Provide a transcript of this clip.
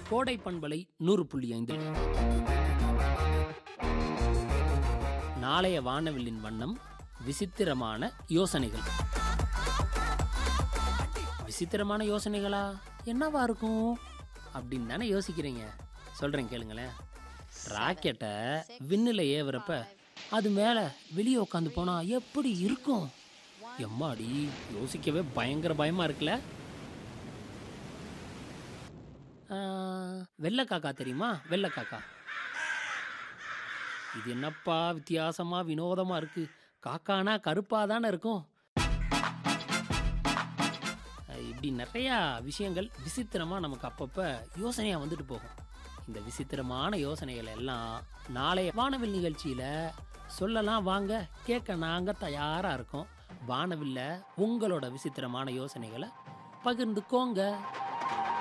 கோடை பண்பலை நூறு புள்ளி ஐந்து நாளைய வானவில்லின் வண்ணம் விசித்திரமான யோசனைகள் விசித்திரமான யோசனைகளா என்னவா இருக்கும் அப்படின்னு தானே யோசிக்கிறீங்க சொல்றேன் கேளுங்களேன் ராக்கெட்டை விண்ணில் ஏவுறப்ப அது மேலே வெளியே உட்காந்து போனா எப்படி இருக்கும் எம்மாடி யோசிக்கவே பயங்கர பயமா இருக்குல்ல ஆ, வெள்ளை காக்கா தெரியுமா வெள்ளை காக்கா இது என்னப்பா வித்தியாசமா வினோதமா இருக்கு காக்கானா கருப்பா தானே இருக்கும் அஹ் இப்படி நிறையா விஷயங்கள் விசித்திரமா நமக்கு அப்பப்ப யோசனையா வந்துட்டு போகும் இந்த விசித்திரமான யோசனைகள் எல்லாம் நாளைய வானவில் நிகழ்ச்சியில சொல்லலாம் வாங்க கேட்க நாங்க தயாரா இருக்கோம் வானவில்ல உங்களோட விசித்திரமான யோசனைகளை பகிர்ந்துக்கோங்க